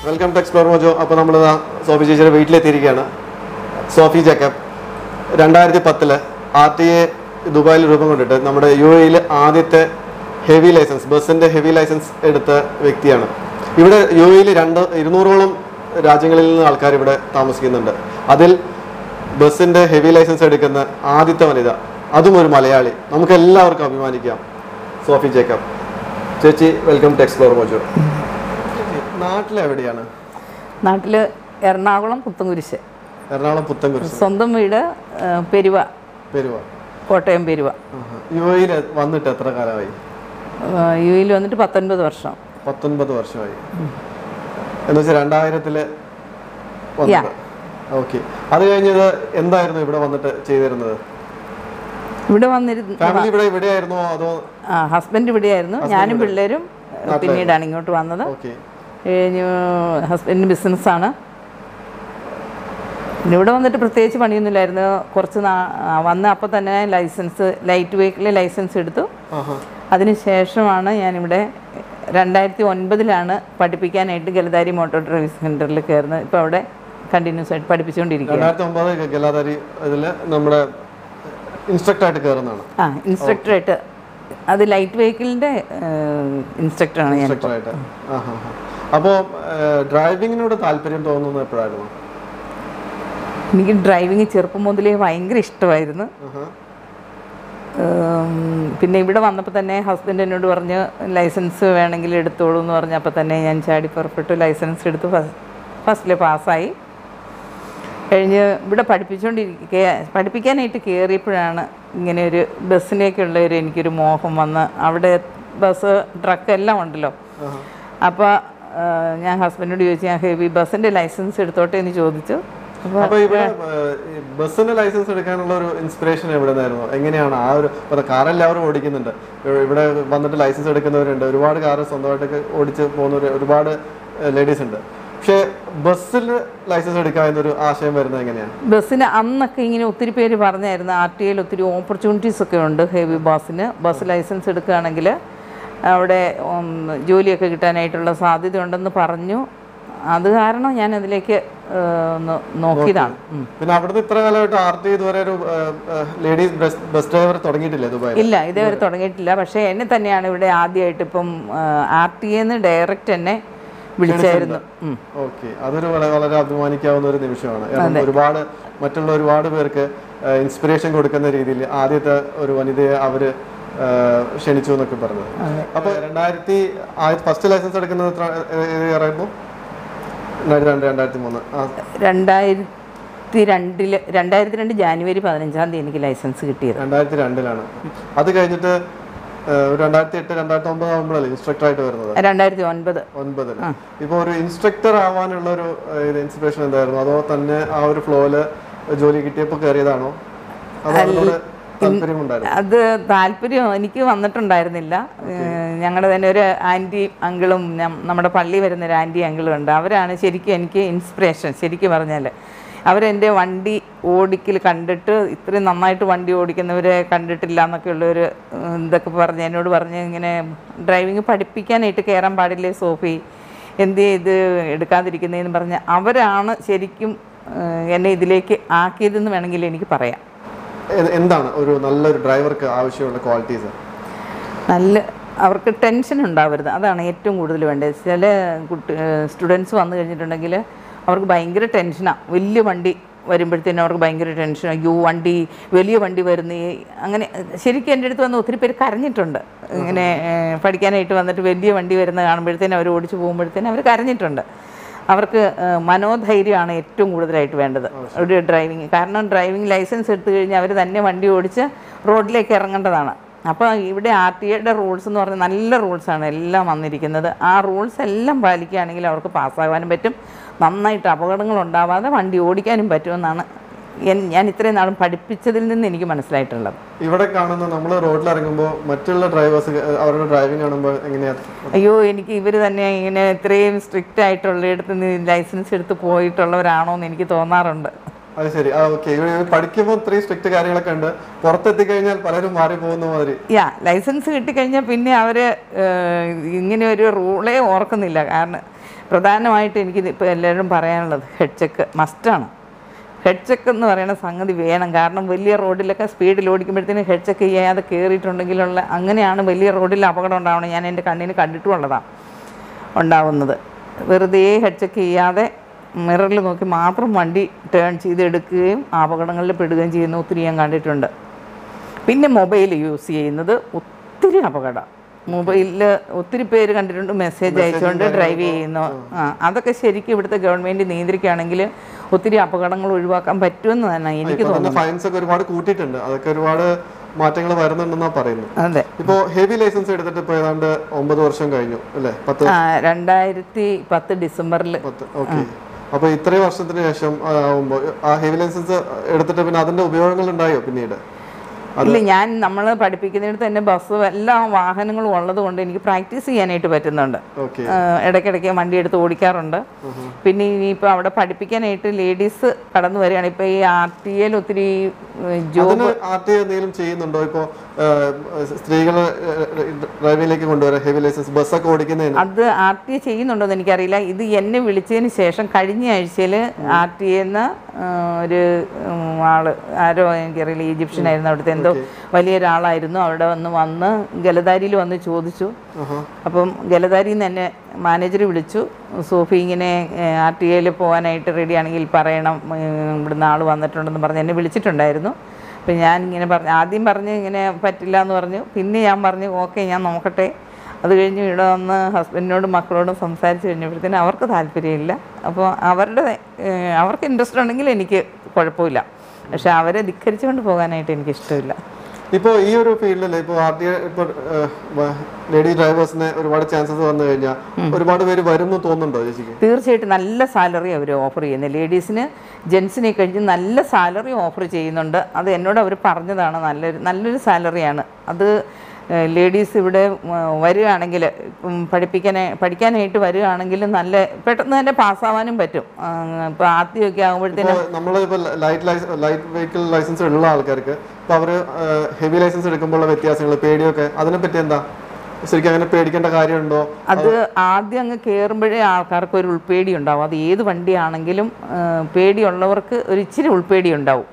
Welcome to Explore mojo അപ്പോൾ നമ്മൾ സോഫി ചേച്ചിയുടെ വീട്ടിലെത്തിയിരിക്കുകയാണ് സോഫി ജേക്കബ് രണ്ടായിരത്തി പത്തില് ആർ ടി എ ദുബായിൽ രൂപം കൊണ്ടിട്ട് നമ്മുടെ യു എയിൽ ആദ്യത്തെ ഹെവി ലൈസൻസ് ബസ്സിന്റെ ഹെവി ലൈസൻസ് എടുത്ത വ്യക്തിയാണ് ഇവിടെ യു എയിൽ രണ്ട് ഇരുന്നൂറോളം രാജ്യങ്ങളിൽ നിന്ന് ആൾക്കാർ ഇവിടെ താമസിക്കുന്നുണ്ട് അതിൽ ബസ്സിന്റെ ഹെവി ലൈസൻസ് എടുക്കുന്ന ആദ്യത്തെ വനിത അതും ഒരു മലയാളി നമുക്ക് എല്ലാവർക്കും അഭിമാനിക്കാം സോഫി ജേക്കബ് ചേച്ചി വെൽക്കം ടു എക്സ്പ്ലോർ മോജോ നാട്ടിലെവിടെയാണ് നാട്ടിൽ എറണാകുളം പുത്തൻകുരിശ് എറണാകുളം പുത്തൻകുരിശ് സ്വന്തം വീട് ആ, പെരുവ പെരുവ കോട്ടയം പെരുവ യു എയിൽ വന്നിട്ട് എത്ര കാലമായി യു എയിൽ വന്നിട്ട് പത്തൊൻപത് വർഷം പത്തൊൻപത് വർഷമായി എന്ന് വെച്ചാൽ രണ്ടായിരത്തില് വന്നത് ഓക്കെ അത് കഴിഞ്ഞത് എന്തായിരുന്നു ഇവിടെ വന്നിട്ട് ചെയ്തിരുന്നത് ഇവിടെ വന്നിരുന്നു ഫാമിലി ഇവിടെ ഇവിടെയായിരുന്നോ അതോ ഹസ്ബൻഡ് ഇവിടെയായിരുന്നു ഞാനും പിള്ളേരും ആ, പിന്നീടാണ് ഇങ്ങോട്ട് വന്നത് ഓക്കെ കഴിഞ്ഞു ഹസ്ബൻഡിന് ബിസിനസ്സാണ് പിന്നെ ഇവിടെ വന്നിട്ട് പ്രത്യേകിച്ച് പണിയൊന്നുമില്ലായിരുന്നു കുറച്ച് നാ ആ, വന്ന അപ്പോൾ തന്നെ ലൈസൻസ് ലൈറ്റ് വെഹിക്കിൾ ലൈസൻസ് എടുത്തു ആഹാ അതിന് ശേഷമാണ് ഞാനിവിടെ രണ്ടായിരത്തി ഒൻപതിലാണ് പഠിപ്പിക്കാനായിട്ട് ഗലതാരി മോട്ടോർ ഡ്രൈവിംഗ് സെൻറ്ററിൽ കയറുന്നത് ഇപ്പോൾ അവിടെ കണ്ടിന്യൂസ് ആയിട്ട് പഠിപ്പിച്ചുകൊണ്ടിരിക്കുകയാണ് രണ്ടായിരത്തി ഒമ്പത് ഗലാതാരി ഇതില് നമ്മുടെ ഇൻസ്ട്രക്ടർ ആയിട്ട് കയറുന്നതാണ് ആ ഇൻസ്ട്രക്ടറായിട്ട് അത് ലൈറ്റ് വെഹിക്കിളിൻ്റെ ഇൻസ്ട്രക്ടറാണ് ഞാൻ ഇൻസ്ട്രക്ടർ ആയിട്ട് ആഹാ അപ്പോൾ ഡ്രൈവിങ്ങിനോട് താല്പര്യം തോന്നുന്നത് എപ്പോഴായിരുന്നു എനിക്ക് ഡ്രൈവിങ് ചെറുപ്പം മുതലേ ഭയങ്കര ഇഷ്ടമായിരുന്നു ആഹാ. ഉം, പിന്നെ ഇവിടെ വന്നപ്പോൾ തന്നെ ഹസ്ബൻഡ് എന്നോട് പറഞ്ഞ് ലൈസൻസ് വേണമെങ്കിൽ എടുത്തോളൂ എന്ന് പറഞ്ഞപ്പോൾ തന്നെ ഞാൻ ചാടി പുറപ്പെട്ടു ലൈസൻസ് എടുത്ത് ഫസ്റ്റിൽ പാസ്സായി കഴിഞ്ഞ് ഇവിടെ പഠിപ്പിച്ചുകൊണ്ടിരിക്കുക പഠിപ്പിക്കാനായിട്ട് കയറിയപ്പോഴാണ് ഇങ്ങനെ ഒരു ബസ്സിലേക്കുള്ള ഒരു എനിക്കൊരു മോഹം വന്ന് അവിടെ ബസ് ട്രക്ക് എല്ലാം ഉണ്ടല്ലോ ആഹാ. അപ്പോൾ ഞാൻ ഹസ്ബൻഡിനോട് ചോദിച്ചു ഞാൻ ഹെവി ബസ്സിൻ്റെ ലൈസൻസ് എടുത്തോട്ടെ എന്ന് ചോദിച്ചു അപ്പോൾ അപ്പൊ ഇവിടെ ഏഹ്, ഈ ബസ്സിന്റെ ലൈസൻസ് എടുക്കാനുള്ള ഒരു ഇൻസ്പിറേഷൻ എവിടെ നിന്നായിരുന്നു എങ്ങനെയാണ് ആ ഒരു ഇപ്പൊ കാർ എല്ലാവരും ഓടിക്കുന്നുണ്ട് ഇവ- ഇവിടെ വന്നിട്ട് ലൈസൻസ് എടുക്കുന്നവരുണ്ട് ഒരുപാട് കാറ് സ്വന്തമായിട്ടൊക്കെ ഓടിച്ച് പോകുന്നവർ ഒരുപാട് ലേഡീസ് ഉണ്ട് പക്ഷേ ബസ്സിൽ ലൈസൻസ് എടുക്കാൻ എന്നൊരു ആശയം വരുന്നത് എങ്ങനെയാണ് ബസ്സിന് അന്നൊക്കെ ഇങ്ങനെ ഒത്തിരി പേര് പറഞ്ഞായിരുന്നു ആർ ടി ഐയിൽ ഒത്തിരി ഓപ്പർച്യൂണിറ്റീസ് ഒക്കെ ഉണ്ട് ഹെവി ബസ്സിന് ബസ് ലൈസൻസ് എടുക്കുകയാണെങ്കിൽ അവിടെ ഉം, ജോലിയൊക്കെ കിട്ടാനായിട്ടുള്ള സാധ്യത ഉണ്ടെന്ന് പറഞ്ഞു അത് കാരണം ഞാൻ അതിലേക്ക് ഏഹ്, ഒന്ന് നോക്കിയതാണ് ഉം. പിന്നെ അവിടുത്തെ ഇത്ര കാലമായിട്ട് ആർ ടി ഇതുവരെ ഒരു ലേഡീസ് ബസ് ഡ്രൈവർ തുടങ്ങിയിട്ടില്ല ദുബായിൽ ഇല്ല ഇതേവരെ തുടങ്ങിയിട്ടില്ല പക്ഷേ എന്നെ തന്നെയാണ് ഇവിടെ ആദ്യമായിട്ട് ഇപ്പം ആർ ടി എന്ന് ഡയറക്റ്റ് എന്നെ വിളിച്ചായിരുന്നു ഉം. ഓക്കെ അതൊരു വള- വളരെ അഭിമാനിക്കാവുന്ന ഒരു നിമിഷമാണ് കാരണം ഒരുപാട് മറ്റുള്ള ഒരുപാട് പേർക്ക് ഇൻസ്പിറേഷൻ കൊടുക്കുന്ന രീതിയിൽ ആദ്യത്തെ ഒരു വനിതയെ അവര് ആ, ക്ഷണിച്ചു എന്നൊക്കെ പറഞ്ഞത് അപ്പൊ രണ്ടായിരത്തി ഫസ്റ്റ് ലൈസൻസ് എടുക്കുന്നത് എത്ര ഏത് year ആയിരുന്നു രണ്ടായിരത്തി രണ്ട് രണ്ടായിരത്തി മൂന്ന് ആ രണ്ടായിരത്തി രണ്ടില് രണ്ടായിരത്തി രണ്ട് ജാനുവരി പതിനഞ്ചാം തീയതി എനിക്ക് ലൈസൻസ് കിട്ടിയത് രണ്ടായിരത്തി രണ്ടിലാണ് അത് കഴിഞ്ഞിട്ട് ആ, ഒരു രണ്ടായിരത്തി എട്ട് രണ്ടായിരത്തി ഒമ്പത് ആകുമ്പോഴല്ലേ ഇൻസ്ട്രക്ടർ ആയിട്ട് വരുന്നത് രണ്ടായിരത്തി ഒൻപത് ഒൻപതില് ഇപ്പൊ ഒരു ഇൻസ്ട്രക്ടർ ആവാനുള്ള ഒരു ഇൻസ്പിറേഷൻ എന്തായിരുന്നു അതോ തന്നെ ആ ഒരു ഫ്ലോയില് ജോലി കിട്ടിയപ്പോ കയറിയതാണോ അതോ അതിനോട് താല്പര്യമുണ്ടായിരുന്നു അത് താല്പര്യം എനിക്ക് വന്നിട്ടുണ്ടായിരുന്നില്ല ഞങ്ങളുടെ തന്നെ ഒരു ആൻറ്റി അങ്കിളും നം- നമ്മുടെ പള്ളി വരുന്ന ഒരു ആൻറ്റി അങ്കിളും ഉണ്ട് അവരാണ് ശരിക്കും എനിക്ക് ഇൻസ്പിറേഷൻ ശരിക്കും പറഞ്ഞാൽ അവരെൻ്റെ വണ്ടി ഓടിക്കൽ കണ്ടിട്ട് ഇത്രയും നന്നായിട്ട് വണ്ടി ഓടിക്കുന്നവരെ കണ്ടിട്ടില്ല എന്നൊക്കെ ഉള്ളൊരു ഉം, ഇതൊക്കെ പറഞ്ഞ് എന്നോട് പറഞ്ഞ് ഇങ്ങനെ ഡ്രൈവിംഗ് പഠിപ്പിക്കാനായിട്ട് കയറാൻ പാടില്ലേ സോഫി എന്ത് ഇത് എടുക്കാതിരിക്കുന്നതെന്ന് പറഞ്ഞ് അവരാണ് ശരിക്കും ഏഹ്, എന്നെ ഇതിലേക്ക് ആക്കിയതെന്ന് വേണമെങ്കിൽ എനിക്ക് പറയാം എ- എന്താണ് ഒരു നല്ലൊരു ഡ്രൈവർക്ക് ആവശ്യമുള്ള ക്വാളിറ്റീസ് നല്ല അവർക്ക് ടെൻഷൻ ഉണ്ടാവരുത് അതാണ് ഏറ്റവും കൂടുതൽ വേണ്ടത് ചില കുട്ടി സ്റ്റുഡൻസ് വന്നു കഴിഞ്ഞിട്ടുണ്ടെങ്കിൽ അവർക്ക് ഭയങ്കര ടെൻഷനാണ് വലിയ വണ്ടി വരുമ്പോഴത്തേനും അവർക്ക് ഭയങ്കര ടെൻഷൻ അയ്യോ വണ്ടി വലിയ വണ്ടി വരുന്നേ അങ്ങനെ ശരിക്കും എൻ്റെ അടുത്ത് വന്ന് ഒത്തിരി പേര് കരഞ്ഞിട്ടുണ്ട് ഇങ്ങനെ ഏഹ്, പഠിക്കാനായിട്ട് വന്നിട്ട് വലിയ വണ്ടി വരുന്ന കാണുമ്പോഴത്തേനും അവർ ഓടിച്ചു പോകുമ്പോഴത്തേനും അവർ കരഞ്ഞിട്ടുണ്ട് അവർക്ക് ഏഹ്, മനോധൈര്യമാണ് ഏറ്റവും കൂടുതലായിട്ട് വേണ്ടത് ഒരു ഡ്രൈവിങ് കാരണം ഡ്രൈവിംഗ് ലൈസൻസ് എടുത്തു കഴിഞ്ഞാൽ അവർ തന്നെ വണ്ടി ഓടിച്ച് റോഡിലേക്ക് ഇറങ്ങേണ്ടതാണ് അപ്പോൾ ഇവിടെ ആർ ടി ഐയുടെ റൂൾസ് എന്ന് പറഞ്ഞാൽ നല്ല റൂൾസാണ് എല്ലാം വന്നിരിക്കുന്നത് ആ റൂൾസ് എല്ലാം പാലിക്കുകയാണെങ്കിൽ അവർക്ക് പാസ്സാകാനും പറ്റും നന്നായിട്ട് അപകടങ്ങൾ ഉണ്ടാവാതെ വണ്ടി ഓടിക്കാനും പറ്റുമെന്നാണ് എൻ- ഞാൻ ഇത്രയും നാളും പഠിപ്പിച്ചതിൽ നിന്ന് എനിക്ക് മനസ്സിലായിട്ടുള്ളത് ഇവിടെ കാണുന്ന നമ്മൾ റോഡിൽ ഇറങ്ങുമ്പോൾ മറ്റുള്ള ഡ്രൈവേഴ്സ് അവരുടെ ഡ്രൈവിംഗ് കാണുമ്പോൾ എങ്ങനെയാ അയ്യോ എനിക്ക് ഇവർ തന്നെ ഇങ്ങനെ ഇത്രയും സ്ട്രിക്റ്റ് ആയിട്ടുള്ളിടത്ത് നിന്ന് ലൈസൻസ് എടുത്ത് പോയിട്ടുള്ളവരാണോ എന്ന് എനിക്ക് തോന്നാറുണ്ട് അത് ശരി ആ ഓക്കെ പഠിക്കുമ്പോൾ ഇത്രയും സ്ട്രിക്റ്റ് കാര്യങ്ങളൊക്കെ ഉണ്ട് പുറത്തെത്തി കഴിഞ്ഞാൽ പലരും മാറി പോകുന്ന മാതിരി യാ ലൈസൻസ് കിട്ടിക്കഴിഞ്ഞാൽ പിന്നെ അവർ ഇങ്ങനെ ഒരു റൂളേ ഓർക്കുന്നില്ല കാരണം പ്രധാനമായിട്ട് എനിക്ക് ഇപ്പോൾ എല്ലാവരും പറയാനുള്ളത് ഹെഡ് ചെക്ക് മസ്റ്റാണ് ഹെഡ് ചെക്ക് എന്ന് പറയുന്ന സംഗതി വേണം കാരണം വലിയ റോഡിലൊക്കെ സ്പീഡിൽ ഓടിക്കുമ്പോഴത്തേനും ഹെഡ് ചെക്ക് ചെയ്യാതെ കയറിയിട്ടുണ്ടെങ്കിലുള്ള അങ്ങനെയാണ് വലിയ റോഡിൽ അപകടം ഉണ്ടാവണം ഞാൻ എൻ്റെ കണ്ണിന് കണ്ടിട്ടുള്ളതാണ് ഉണ്ടാവുന്നത് വെറുതെ ഹെഡ് ചെക്ക് ചെയ്യാതെ മിററിൽ നോക്കി മാത്രം വണ്ടി ടേൺ ചെയ്തെടുക്കുകയും അപകടങ്ങളിൽ പെടുകയും ചെയ്യുന്ന ഒത്തിരി ഞാൻ കണ്ടിട്ടുണ്ട് പിന്നെ മൊബൈൽ യൂസ് ചെയ്യുന്നത് ഒത്തിരി അപകടം മൊബൈലിൽ ഒത്തിരി പേര് കണ്ടിട്ടുണ്ട് മെസ്സേജ് അയച്ചുകൊണ്ട് ഡ്രൈവ് ചെയ്യുന്നു ആ അതൊക്കെ ശരിക്കും ഇവിടുത്തെ ഗവൺമെൻറ് നിയന്ത്രിക്കുകയാണെങ്കിൽ ഒത്തിരി അപകടങ്ങൾ ഒഴിവാക്കാൻ പറ്റുമെന്ന് തന്നെ എനിക്ക് ഇപ്പൊ തോന്നുന്നു തന്നെ ഫൈൻസ് ഒക്കെ ഒരുപാട് കൂട്ടിയിട്ടുണ്ട് അതൊക്കെ ഒരുപാട് മാറ്റങ്ങൾ വരുന്നുണ്ടെന്നാ പറയുന്നത് അതെ ഇപ്പോ ഹെവി ലൈസൻസ് എടുത്തിട്ട് ഇപ്പൊ ഏതാണ്ട് ഒമ്പത് വർഷം കഴിഞ്ഞു അല്ലേ പത്ത് ആ രണ്ടായിരത്തി പത്ത് ഡിസംബറിൽ പത്ത് ഓക്കെ അപ്പൊ ഇത്രയും വർഷത്തിന് ശേഷം ആ, ആവുമ്പോ ആ ഹെവി ലൈസൻസ് എടുത്തിട്ട് പിന്നെ അതിന്റെ ഉപയോഗങ്ങൾ ഉണ്ടായോ പിന്നീട് ഇല്ല ഞാൻ നമ്മൾ പഠിപ്പിക്കുന്നിടത്ത് തന്നെ ബസ് എല്ലാ വാഹനങ്ങളും ഉള്ളത് കൊണ്ട് എനിക്ക് പ്രാക്ടീസ് ചെയ്യാനായിട്ട് പറ്റുന്നുണ്ട് ഓക്കെ ആ, ഇടയ്ക്കിടയ്ക്ക് വണ്ടി എടുത്ത് ഓടിക്കാറുണ്ട് പിന്നെ ഇനിയിപ്പോൾ അവിടെ പഠിപ്പിക്കാനായിട്ട് ലേഡീസ് കടന്നു വരികയാണ് ഇപ്പോൾ ഈ ആർ ടി എയിൽ ഒത്തിരി ജോബ് അതിന് ആർ ടി എന്തെങ്കിലും ചെയ്യുന്നുണ്ടോ ഇപ്പോ സ്ത്രീകളെ ഡ്രൈവിംഗിലേക്ക് കൊണ്ടുവരാൻ ഹെവി ലൈസൻസ് ബസ്സൊക്കെ ഓടിക്കുന്നതിന് അത് ആർ ടി എ ചെയ്യുന്നുണ്ടോയെന്ന് എനിക്കറിയില്ല ഇത് എന്നെ വിളിച്ചതിന് ശേഷം കഴിഞ്ഞ ആഴ്ചയിൽ ആർ ടി എന്ന് ഒരു ഉം, ആള് ആരോ എനിക്കറിയില്ല ഈജിപ്ഷ്യൻ ആയിരുന്നു അവിടുത്തെ എന്തോ വലിയൊരാളായിരുന്നു അവിടെ വന്ന് വന്ന് ഗലദാരിയിൽ വന്ന് ചോദിച്ചു ആഹാ. അപ്പം ഗലദാരിയിൽ നിന്ന് എന്നെ മാനേജർ വിളിച്ചു സോഫി ഇങ്ങനെ ആർ ടി എയിൽ പോകാനായിട്ട് റെഡി ആണെങ്കിൽ പറയണം ഉം, ഇവിടുന്ന് ആൾ വന്നിട്ടുണ്ടെന്ന് പറഞ്ഞ് എന്നെ വിളിച്ചിട്ടുണ്ടായിരുന്നു അപ്പം ഞാൻ ഇങ്ങനെ പറഞ്ഞു ആദ്യം പറഞ്ഞ് ഇങ്ങനെ പറ്റില്ല എന്ന് പറഞ്ഞു പിന്നെ ഞാൻ പറഞ്ഞു ഓക്കെ ഞാൻ നോക്കട്ടെ അത് കഴിഞ്ഞ് ഇവിടെ വന്ന് ഹസ്ബൻഡിനോടും മക്കളോടും സംസാരിച്ച് കഴിഞ്ഞപ്പോഴത്തേനും അവർക്ക് താല്പര്യമില്ല അപ്പോൾ അവരുടെ ഏഹ്, അവർക്ക് ഇൻട്രസ്റ്റ് ഉണ്ടെങ്കിൽ എനിക്ക് കുഴപ്പമില്ല പക്ഷെ അവരെ ധിക്കരിച്ചുകൊണ്ട് പോകാനായിട്ട് എനിക്ക് ഇഷ്ടമില്ല ഇപ്പോ ഈ ഒരു ഫീൽഡിൽ ഇപ്പൊ ആർ ടി ഇപ്പൊ ലേഡി ഡ്രൈവേഴ്സിന് ഒരുപാട് ചാൻസസ് വന്നു കഴിഞ്ഞാൽ ഒരുപാട് പേര് വരും എന്ന് തോന്നുന്നുണ്ടോ ചേച്ചിക്ക് തീർച്ചയായിട്ടും നല്ല സാലറി അവർ ഓഫർ ചെയ്യുന്നത് ലേഡീസിന് ജെൻസിനെ കഴിഞ്ഞ് നല്ല സാലറി ഓഫർ ചെയ്യുന്നുണ്ട് അത് എന്നോട് അവർ പറഞ്ഞതാണ് നല്ലൊരു നല്ലൊരു സാലറിയാണ് അത് ലേഡീസ് ഇവിടെ ഉം, വരികയാണെങ്കിൽ ഉം, പഠിപ്പിക്കാനാ പഠിക്കാനായിട്ട് വരികയാണെങ്കിൽ നല്ല പെട്ടെന്ന് തന്നെ പാസ്സാവാനും പറ്റും ഇപ്പോൾ ആദ്യമൊക്കെ ആകുമ്പോഴത്തേനും ഇപ്പോ നമ്മള് ഇപ്പൊ ലൈറ്റ് ലൈറ്റ് വെഹിക്കിൾ ലൈസൻസ് ഉള്ള ആൾക്കാർക്ക് ഇപ്പൊ അവര് ഹെവി ലൈസൻസ് എടുക്കുമ്പോഴുള്ള വ്യത്യാസങ്ങൾ പേടിയൊക്കെ അതിനെപ്പറ്റി എന്താ ശരിക്കും അങ്ങനെ പേടിക്കേണ്ട കാര്യമുണ്ടോ അത് ആദ്യം അങ്ങ് കയറുമ്പോഴേ ആൾക്കാർക്ക് ഒരു ഉൾപ്പേടി ഉണ്ടാവും അത് ഏത് വണ്ടിയാണെങ്കിലും ആ, പേടിയുള്ളവർക്ക് ഒരു ഇച്ചിരി ഉൾപ്പേടി ഉണ്ടാവും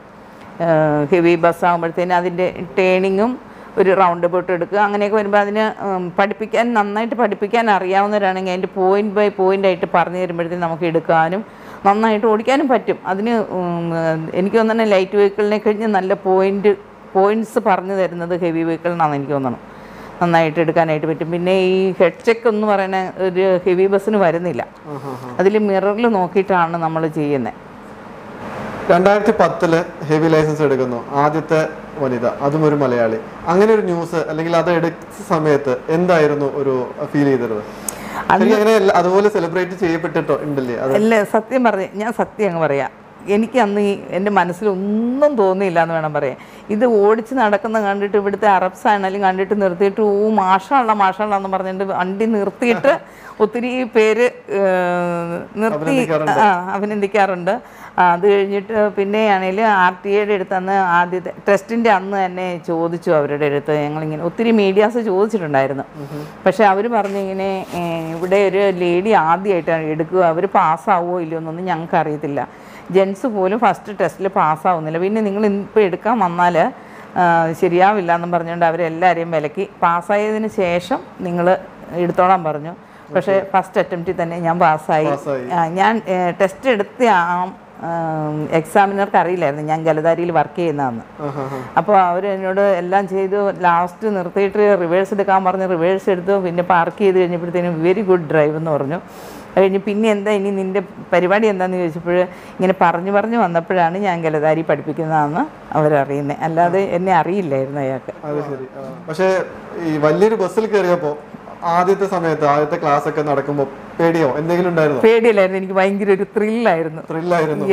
ഹെവി ബസ് ആകുമ്പോഴത്തേനും അതിൻ്റെ ടേണിങ്ങും ഒരു റൗണ്ട് ബോട്ട് എടുക്കുക അങ്ങനെയൊക്കെ വരുമ്പോൾ അതിന് ഉം, പഠിപ്പിക്കാൻ നന്നായിട്ട് പഠിപ്പിക്കാൻ അറിയാവുന്നവരാണെങ്കിൽ അതിൻ്റെ പോയിന്റ് ബൈ പോയിന്റ് ആയിട്ട് പറഞ്ഞു തരുമ്പോഴത്തേനും നമുക്ക് എടുക്കാനും നന്നായിട്ട് ഓടിക്കാനും പറ്റും അതിന് ഉം, എനിക്ക് തോന്നുന്നത് ലൈറ്റ് വെഹിക്കിളിനെ കഴിഞ്ഞ് നല്ല പോയിന്റ് പോയിന്റ്സ് പറഞ്ഞു തരുന്നത് ഹെവി വെഹിക്കിളിനാണ് എനിക്ക് തോന്നുന്നു നന്നായിട്ട് എടുക്കാനായിട്ട് പറ്റും പിന്നെ ഈ ഹെഡ് ചെക്ക് എന്ന് പറയുന്ന ഒരു ഹെവി ബസ്സിന് വരുന്നില്ല അതിൽ മിററിൽ നോക്കിയിട്ടാണ് നമ്മൾ ചെയ്യുന്നത് രണ്ടായിരത്തി പത്തില് ഹെവി ലൈസൻസ് എടുക്കുന്നു ആദ്യത്തെ വനിത അതും ഒരു മലയാളി അങ്ങനെ ഒരു ന്യൂസ് അല്ലെങ്കിൽ അത് എടുത്ത സമയത്ത് എന്തായിരുന്നു ഒരു ഫീൽ ചെയ്തത് ശരിക്കും അങ്ങനെ എല്ലാ- അതുപോലെ സെലിബ്രേറ്റ് ചെയ്യപ്പെട്ടിട്ടോ ഉണ്ടല്ലേ അത് അല്ല സത്യം പറഞ്ഞ് ഞാൻ സത്യം അങ്ങ് പറയാം എനിക്ക് അന്ന് ഈ എൻ്റെ മനസ്സിൽ ഒന്നും തോന്നിയില്ല എന്ന് വേണം പറയാൻ ഇത് ഓടിച്ച് നടക്കുന്ന കണ്ടിട്ട് ഇവിടുത്തെ അറബ്സ് ആണെങ്കിലും കണ്ടിട്ട് നിർത്തിയിട്ട് ഓ മാഷാള്ള മാഷാള്ള എന്ന് പറഞ്ഞിട്ട് വണ്ടി നിർത്തിയിട്ട് ഒത്തിരി പേര് ഏഹ്, നിർത്തി അഭിനന്ദിക്കാറുണ്ട്. ആ അഭിനന്ദിക്കാറുണ്ട് ആ, അത് കഴിഞ്ഞിട്ട് പിന്നെയാണെങ്കിൽ ആർ ടി ഐയുടെ അടുത്ത് അന്ന് ആദ്യത്തെ ടെസ്റ്റിൻ്റെ അന്ന് തന്നെ ചോദിച്ചു അവരുടെ അടുത്ത് ഞങ്ങളിങ്ങനെ ഒത്തിരി മീഡിയാസ് ചോദിച്ചിട്ടുണ്ടായിരുന്നു പക്ഷെ അവർ പറഞ്ഞു ഇങ്ങനെ ഏ, ഇവിടെ ഒരു ലേഡി ആദ്യമായിട്ടാണ് എടുക്കുക അവർ പാസ്സാവുമോ ഇല്ലയോ എന്നൊന്നും ഞങ്ങൾക്ക് അറിയത്തില്ല ജെൻസ് പോലും ഫസ്റ്റ് ടെസ്റ്റിൽ പാസ്സാവുന്നില്ല പിന്നെ നിങ്ങൾ ഇപ്പോൾ എടുക്കാൻ വന്നാൽ ശരിയാവില്ല എന്നും പറഞ്ഞുകൊണ്ട് അവരെല്ലാവരെയും വിലക്കി പാസ്സായതിന് ശേഷം നിങ്ങൾ എടുത്തോളാൻ പറഞ്ഞു പക്ഷേ ഫസ്റ്റ് അറ്റംപ്റ്റിൽ തന്നെ ഞാൻ പാസ്സായി പാസ്സായി. ആ, ഞാൻ ടെസ്റ്റ് എടുത്ത ആ എക്സാമിനർക്ക് അറിയില്ലായിരുന്നു ഞാൻ ഗലദാരിയിൽ വർക്ക് ചെയ്യുന്നതെന്ന് ആഹാ, ആഹാ. അപ്പോൾ അവർ എന്നോട് എല്ലാം ചെയ്തു ലാസ്റ്റ് നിർത്തിയിട്ട് റിവേഴ്സ് എടുക്കാൻ പറഞ്ഞ് റിവേഴ്സ് എടുത്തു പിന്നെ പാർക്ക് ചെയ്ത് കഴിഞ്ഞപ്പോഴത്തേനും വെരി ഗുഡ് ഡ്രൈവ് എന്ന് പറഞ്ഞു അത് കഴിഞ്ഞ് പിന്നെ എന്താ ഇനി നിൻ്റെ പരിപാടി എന്താണെന്ന് ചോദിച്ചപ്പോൾ ഇങ്ങനെ പറഞ്ഞു പറഞ്ഞു വന്നപ്പോഴാണ് ഞാൻ ഗലദാരി പഠിപ്പിക്കുന്നതെന്ന് അവരറിയുന്നത് അല്ലാതെ എന്നെ അറിയില്ലായിരുന്നു അയാൾക്ക് അത് ശരി ആ. പക്ഷേ ഈ വലിയൊരു ബസ്സിൽ കയറിയപ്പോ ആദ്യത്തെ സമയത്ത് ആദ്യത്തെ ക്ലാസ് ഒക്കെ നടക്കുമ്പോ പേടിയോ എന്തെങ്കിലും ഉണ്ടായിരുന്നോ പേടിയില്ലായിരുന്നു എനിക്ക് ഭയങ്കര ഒരു ത്രില്ലായിരുന്നു ത്രില്ലായിരുന്നു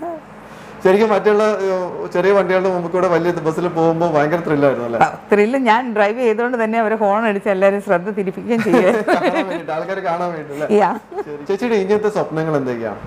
ശരിക്കും മറ്റുള്ള ഏഹ്, ചെറിയ വണ്ടികളുടെ മുമ്പ് കൂടെ വലിയ ബസ്സിൽ പോകുമ്പോൾ ഭയങ്കര ത്രില്ലായിരുന്നു അല്ലേ ത്രില്ല് ഞാൻ ഡ്രൈവ് ചെയ്തുകൊണ്ട് തന്നെ അവർ ഹോൺ അടിച്ച് എല്ലാവരും ശ്രദ്ധ തിരിപ്പിക്കുകയും ചെയ്യുക കാണാൻ വേണ്ടിട്ട് ആൾക്കാർ കാണാൻ വേണ്ടി അല്ലേ യാ ശരി. ചേച്ചിയുടെ ഇങ്ങനത്തെ സ്വപ്നങ്ങൾ എന്തൊക്കെയാണ്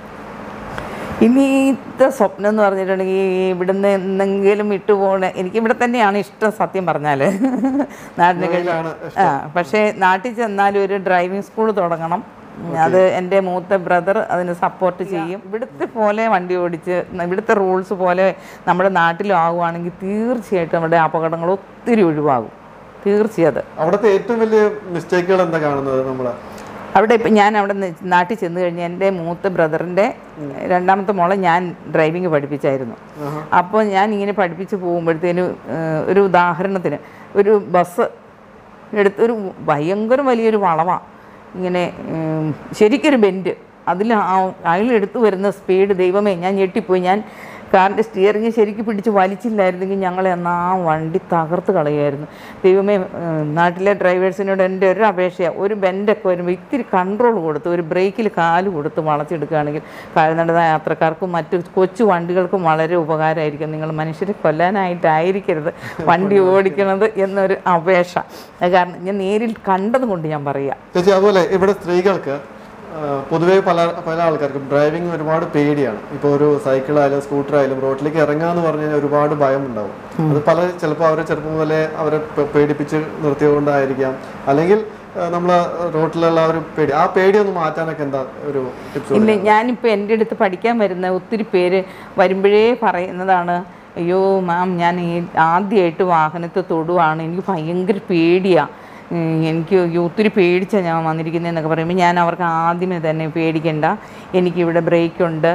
ഇനിത്തെ സ്വപ്നം എന്ന് പറഞ്ഞിട്ടുണ്ടെങ്കിൽ ഇവിടുന്ന് എന്തെങ്കിലും വിട്ടുപോകണ എനിക്ക് ഇവിടെ തന്നെയാണ് ഇഷ്ടം സത്യം പറഞ്ഞാൽ നാടിന് കഴിഞ്ഞ ഇതിലാണ് ആ പക്ഷേ നാട്ടിൽ ചെന്നാലും ഒരു ഡ്രൈവിംഗ് സ്കൂൾ തുടങ്ങണം അത് എൻ്റെ മൂത്ത ബ്രദർ അതിന് സപ്പോർട്ട് ചെയ്യും ഇവിടുത്തെ പോലെ വണ്ടി ഓടിച്ച് ഇവിടുത്തെ റൂൾസ് പോലെ നമ്മുടെ നാട്ടിലും ആകുവാണെങ്കിൽ തീർച്ചയായിട്ടും നമ്മുടെ അപകടങ്ങൾ ഒത്തിരി ഒഴിവാകും തീർച്ചയായും അത് അവിടുത്തെ ഏറ്റവും വലിയ മിസ്റ്റേക്കുകൾ എന്താ കാണുന്നത് നമ്മള് അവിടെ ഇപ്പം ഞാൻ അവിടെ നി- നാട്ടിൽ ചെന്ന് കഴിഞ്ഞ് എൻ്റെ മൂത്ത ബ്രദറിൻ്റെ രണ്ടാമത്തെ മോളെ ഞാൻ ഡ്രൈവിംഗ് പഠിപ്പിച്ചായിരുന്നു അപ്പോൾ ഞാൻ ഇങ്ങനെ പഠിപ്പിച്ച് പോകുമ്പോഴത്തേനും ഒരു ഉദാഹരണത്തിന് ഒരു ബസ് എടുത്തൊരു ഭയങ്കര വലിയൊരു വളവാണ് ഇങ്ങനെ ഉം, ശരിക്കൊരു ബെൻഡ് അതിൽ അയാൾ എടുത്തു വരുന്ന സ്പീഡ് ദൈവമേ ഞാൻ ഞെട്ടിപ്പോയി ഞാൻ കാറിൻ്റെ സ്റ്റിയറിങ് ശരിക്കും പിടിച്ച് വലിച്ചില്ലായിരുന്നെങ്കിൽ ഞങ്ങളെ അന്ന് ആ വണ്ടി തകർത്ത് കളയുമായിരുന്നു ദൈവമേ ഉം, നാട്ടിലെ ഡ്രൈവേഴ്സിനോട് എൻ്റെ ഒരു അപേക്ഷയാണ് ഒരു ബെൻഡൊക്കെ വരുമ്പോൾ ഇത്തിരി കൺട്രോൾ കൊടുത്ത് ഒരു ബ്രേക്കിൽ കാല് കൊടുത്ത് വളച്ചെടുക്കുകയാണെങ്കിൽ കാൽനട യാത്രക്കാർക്കും മറ്റു കൊച്ചു വണ്ടികൾക്കും വളരെ ഉപകാരമായിരിക്കും നിങ്ങൾ മനുഷ്യരെ കൊല്ലാനായിട്ടായിരിക്കരുത് വണ്ടി ഓടിക്കണത് എന്നൊരു അപേക്ഷ അത് കാരണം ഞാൻ നേരിൽ കണ്ടത് കൊണ്ട് ഞാൻ പറയുക ചേച്ചി അതുപോലെ ഇവിടെ സ്ത്രീകൾക്ക് ആ, പൊതുവേ പല പല ആൾക്കാർക്കും ഡ്രൈവിംഗ് ഒരുപാട് പേടിയാണ് ഇപ്പോൾ ഒരു സൈക്കിൾ ആയാലും സ്കൂട്ടർ ആയാലും റോഡിലേക്ക് ഇറങ്ങാന്ന് പറഞ്ഞു കഴിഞ്ഞാൽ ഒരുപാട് ഭയം ഉണ്ടാവും അത് പല ചിലപ്പോൾ അവരെ ചെറുപ്പം മുതലേ അവരെ പേ- പേടിപ്പിച്ച് നിർത്തിയതുകൊണ്ടായിരിക്കാം അല്ലെങ്കിൽ നമ്മൾ റോട്ടിലുള്ള ആ ഒരു പേടി ആ പേടി ഒന്ന് മാറ്റാനൊക്കെ എന്താ ഒരു ടിപ്സ് ഇല്ല ഞാനിപ്പോൾ എൻ്റെ അടുത്ത് പഠിക്കാൻ വരുന്ന ഒത്തിരി പേര് വരുമ്പോഴേ പറയുന്നതാണ് അയ്യോ മാം ഞാൻ ഈ ആദ്യമായിട്ട് വാഹനത്തെ തൊടുവാണ് എനിക്ക് ഭയങ്കര പേടിയാണ് എനിക്ക് അയ്യോ ഒത്തിരി പേടിച്ചാണ് ഞാൻ വന്നിരിക്കുന്നതെന്നൊക്കെ പറയുമ്പോൾ ഞാൻ അവർക്ക് ആദ്യമേ തന്നെ പേടിക്കണ്ട എനിക്കിവിടെ ബ്രേക്കുണ്ട്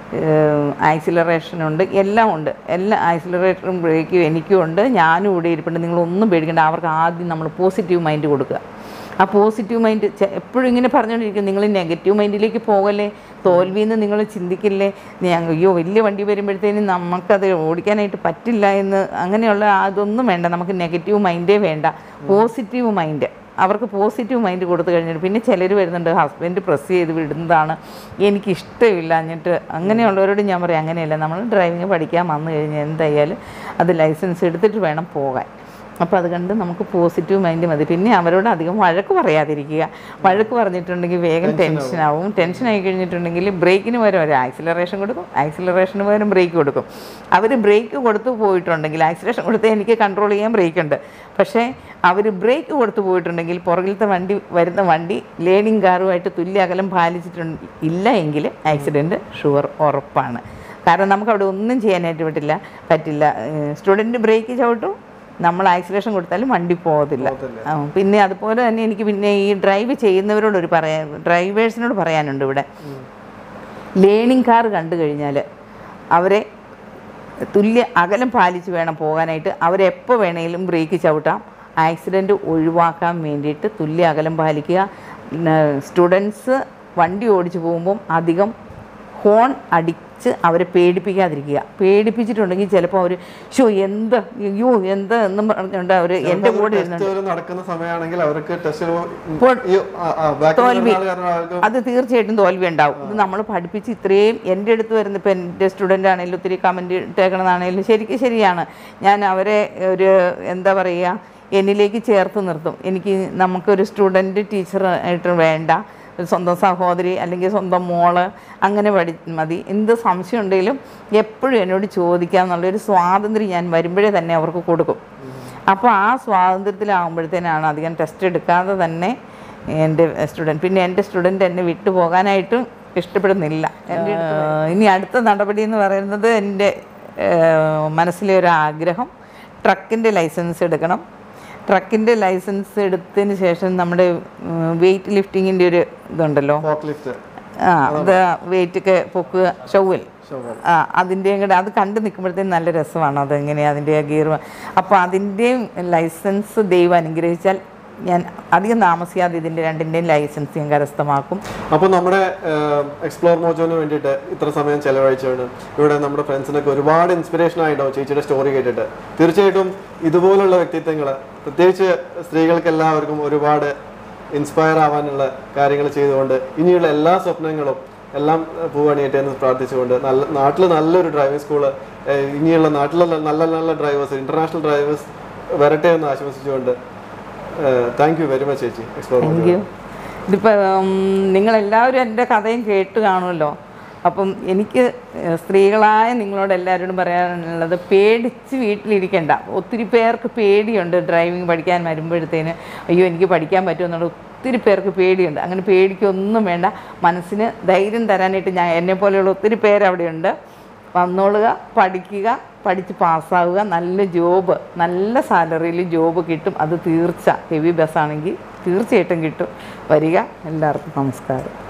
ആക്സിലറേഷൻ ഉണ്ട് എല്ലാം ഉണ്ട് എല്ലാ ആക്സിലറേറ്ററും ബ്രേക്കും എനിക്കും ഉണ്ട് ഞാനും ഇവിടെ ഇരിപ്പുണ്ട് നിങ്ങളൊന്നും പേടിക്കണ്ട അവർക്ക് ആദ്യം നമ്മൾ പോസിറ്റീവ് മൈൻഡ് കൊടുക്കുക ആ പോസിറ്റീവ് മൈൻഡ് എപ്പോഴും ഇങ്ങനെ പറഞ്ഞുകൊണ്ടിരിക്കും നിങ്ങൾ നെഗറ്റീവ് മൈൻഡിലേക്ക് പോകല്ലേ തോൽവിയെന്ന് നിങ്ങൾ ചിന്തിക്കില്ലേ ഞങ്ങൾ അയ്യോ വലിയ വണ്ടി വരുമ്പോഴത്തേനും നമുക്കത് ഓടിക്കാനായിട്ട് പറ്റില്ല എന്ന് അങ്ങനെയുള്ള അതൊന്നും വേണ്ട നമുക്ക് നെഗറ്റീവ് മൈൻഡേ വേണ്ട പോസിറ്റീവ് മൈൻഡ് അവർക്ക് പോസിറ്റീവ് മൈൻഡ് കൊടുത്തു കഴിഞ്ഞിട്ട് പിന്നെ ചിലർ വരുന്നുണ്ട് ഹസ്ബൻഡ് പ്രസ് ചെയ്ത് വിടുന്നതാണ് എനിക്കിഷ്ടമില്ല എന്നിട്ട് അങ്ങനെയുള്ളവരോട് ഞാൻ പറയും അങ്ങനെയല്ല നമ്മൾ ഡ്രൈവിംഗ് പഠിക്കാൻ വന്നു കഴിഞ്ഞാൽ എന്തായാലും അത് ലൈസൻസ് എടുത്തിട്ട് വേണം പോകാൻ അപ്പോൾ അതുകൊണ്ട് നമുക്ക് പോസിറ്റീവ് മൈൻഡ് മതി പിന്നെ അവരോട് അധികം വഴക്ക് പറയാതിരിക്കുക വഴക്ക് പറഞ്ഞിട്ടുണ്ടെങ്കിൽ വേഗം ടെൻഷനാവും ടെൻഷൻ ആയി കഴിഞ്ഞിട്ടുണ്ടെങ്കിൽ ബ്രേക്കിന് പകരം ഒരു ആക്സിലറേഷൻ കൊടുക്കും ആക്സിലറേഷന് പകരം ബ്രേക്ക് കൊടുക്കും അവർ ബ്രേക്ക് കൊടുത്തു പോയിട്ടുണ്ടെങ്കിൽ ആക്സിലറേഷൻ കൊടുത്ത് എനിക്ക് കൺട്രോൾ ചെയ്യാൻ ബ്രേക്ക് ഉണ്ട് പക്ഷേ അവർ ബ്രേക്ക് കൊടുത്തു പോയിട്ടുണ്ടെങ്കിൽ പുറകിലത്തെ വണ്ടി വരുന്ന വണ്ടി ലേണിംഗ് കാറുമായിട്ട് തുല്യ അകലം പാലിച്ചിട്ടുണ്ട് ഇല്ല എങ്കിൽ ആക്സിഡൻറ്റ് ഷുവർ ഉറപ്പാണ് കാരണം നമുക്ക് അവിടെ ഒന്നും ചെയ്യാനായിട്ട് പറ്റില്ല പറ്റില്ല സ്റ്റുഡൻറ്റ് ബ്രേക്ക് ചവിട്ടും നമ്മൾ ആക്സിലേഷൻ കൊടുത്താലും വണ്ടി പോകത്തില്ല ആ, പിന്നെ അതുപോലെ തന്നെ എനിക്ക് പിന്നെ ഈ ഡ്രൈവ് ചെയ്യുന്നവരോട് ഒരു പറയാൻ ഡ്രൈവേഴ്സിനോട് പറയാനുണ്ട് ഇവിടെ ലേണിംഗ് കാർ കണ്ടു കഴിഞ്ഞാൽ അവരെ തുല്യ അകലം പാലിച്ച് വേണം പോകാനായിട്ട് അവരെപ്പോൾ വേണമെങ്കിലും ബ്രേക്ക് ചവിട്ടാം ആക്സിഡൻറ്റ് ഒഴിവാക്കാൻ വേണ്ടിയിട്ട് തുല്യ അകലം പാലിക്കുക സ്റ്റുഡൻസ് വണ്ടി ഓടിച്ചു പോകുമ്പം അധികം ഹോൺ അടിച്ച് അവരെ പേടിപ്പിക്കാതിരിക്കുക പേടിപ്പിച്ചിട്ടുണ്ടെങ്കിൽ ചിലപ്പോൾ അവർ ഷോ എന്ത് അയ്യോ എന്ത് എന്നും പറഞ്ഞുകൊണ്ട് അവർ എൻ്റെ കൂടെ ഇരുന്നുണ്ട് ടെസ്റ്റ് നടക്കുന്ന സമയമാണെങ്കിൽ അവർക്ക് ടെസ്റ്റ് ഇപ്പോൾ തോൽവി. കാരണം അവർക്ക് അത് തീർച്ചയായിട്ടും തോൽവി ഉണ്ടാവും ഇത് നമ്മൾ പഠിപ്പിച്ച് ഇത്രയും എൻ്റെ അടുത്ത് വരുന്ന ഇപ്പം എൻ്റെ സ്റ്റുഡൻ്റ് ആണെങ്കിലും ഒത്തിരി കമൻറ്റ് ഇട്ടേക്കണമെന്നാണെങ്കിലും ശരിക്കും ശരിയാണ് ഞാൻ അവരെ ഒരു എന്താ പറയുക എന്നിലേക്ക് ചേർത്ത് നിർത്തും എനിക്ക് നമുക്കൊരു സ്റ്റുഡൻറ്റ് ടീച്ചർ ആയിട്ട് വേണ്ട ഒരു സ്വന്തം സഹോദരി അല്ലെങ്കിൽ സ്വന്തം മോള് അങ്ങനെ പഠി മതി എന്ത് സംശയം ഉണ്ടെങ്കിലും എപ്പോഴും എന്നോട് ചോദിക്കാം എന്നുള്ളൊരു സ്വാതന്ത്ര്യം ഞാൻ വരുമ്പോഴേ തന്നെ അവർക്ക് കൊടുക്കും അപ്പോൾ ആ സ്വാതന്ത്ര്യത്തിലാകുമ്പോഴത്തേനാണ് അധികം ടെസ്റ്റ് എടുക്കാതെ തന്നെ എൻ്റെ സ്റ്റുഡൻറ്റ് പിന്നെ എൻ്റെ സ്റ്റുഡൻറ്റ് എന്നെ വിട്ടു പോകാനായിട്ടും ഇഷ്ടപ്പെടുന്നില്ല എൻ്റെ അടുത്ത് ഇനി അടുത്ത നടപടി എന്ന് പറയുന്നത് എൻ്റെ ഏഹ്, മനസ്സിലെ ഒരു ആഗ്രഹം ട്രക്കിൻ്റെ ലൈസൻസ് എടുക്കണം ട്രക്കിൻ്റെ ലൈസൻസ് എടുത്തതിന് ശേഷം നമ്മുടെ വെയിറ്റ് ലിഫ്റ്റിങ്ങിൻ്റെ ഒരു ഇതുണ്ടല്ലോ ഫോക്ക് ലിഫ്റ്റ് ആ അത് വെയിറ്റൊക്കെ പൊക്കുക ഷൗവൽ ആ അതിൻ്റെയും കൂടെ അത് കണ്ടു നിൽക്കുമ്പോഴത്തേക്കും നല്ല രസമാണ് അതെങ്ങനെയാണ് അതിൻ്റെ ഗിയർ അപ്പോൾ അതിൻ്റെയും ലൈസൻസ് ദൈവം അനുഗ്രഹിച്ചാൽ ഞാൻ അധികം താമസിയാതെ ഇതിൻ്റെ രണ്ടിൻ്റെയും ലൈസൻസ് ഞാൻ കരസ്ഥമാക്കും അപ്പോൾ നമ്മുടെ എക്സ്പ്ലോർ മോജോന് വേണ്ടിയിട്ട് ഇത്ര സമയം ചെലവഴിച്ചാണ് ഇവിടെ നമ്മുടെ ഫ്രണ്ട്സിനൊക്കെ ഒരുപാട് ഇൻസ്പിറേഷൻ ആയിട്ടുണ്ടാവും ചേച്ചിയുടെ സ്റ്റോറി കേട്ടിട്ട് തീർച്ചയായിട്ടും ഇതുപോലുള്ള വ്യക്തിത്വങ്ങൾ പ്രത്യേകിച്ച് സ്ത്രീകൾക്ക് എല്ലാവർക്കും ഒരുപാട് ഇൻസ്പയർ ആവാനുള്ള കാര്യങ്ങൾ ചെയ്തുകൊണ്ട് ഇനിയുള്ള എല്ലാ സ്വപ്നങ്ങളും എല്ലാം ഏഹ്, പൂവണിയട്ടെ എന്ന് പ്രാർത്ഥിച്ചുകൊണ്ട് നല്ല നാട്ടിൽ നല്ലൊരു ഡ്രൈവിംഗ് സ്കൂള് ഇനിയുള്ള നാട്ടിലുള്ള നല്ല നല്ല ഡ്രൈവേഴ്സ് ഇന്റർനാഷണൽ ഡ്രൈവേഴ്സ് വരട്ടെ എന്ന് ആശംസിച്ചുകൊണ്ട് താങ്ക് യു വെരി മച്ച് ചേച്ചി എക്സ്പ്ലോർ താങ്ക് യു ഇതിപ്പോൾ നിങ്ങളെല്ലാവരും എൻ്റെ കഥയും കേട്ട് കാണുമല്ലോ അപ്പം എനിക്ക് ഏഹ്, സ്ത്രീകളായ നിങ്ങളോട് എല്ലാവരോടും പറയാനുള്ളത് പേടിച്ച് വീട്ടിലിരിക്കണ്ട ഒത്തിരി പേർക്ക് പേടിയുണ്ട് ഡ്രൈവിംഗ് പഠിക്കാൻ വരുമ്പോഴത്തേന് അയ്യോ എനിക്ക് പഠിക്കാൻ പറ്റുമെന്നുള്ള ഒത്തിരി പേർക്ക് പേടിയുണ്ട് അങ്ങനെ പേടിക്കൊന്നും വേണ്ട മനസ്സിന് ധൈര്യം തരാനായിട്ട് ഞാൻ എന്നെ പോലെയുള്ള ഒത്തിരി പേര് അവിടെയുണ്ട് വന്നോളുക പഠിക്കുക പഠിച്ച് പാസ്സാവുക നല്ല ജോബ് നല്ല സാലറിയിൽ ജോബ് കിട്ടും അത് തീർച്ച ഹെവി ബസ്സാണെങ്കിൽ തീർച്ചയായിട്ടും കിട്ടും വരിക എല്ലാവർക്കും നമസ്കാരം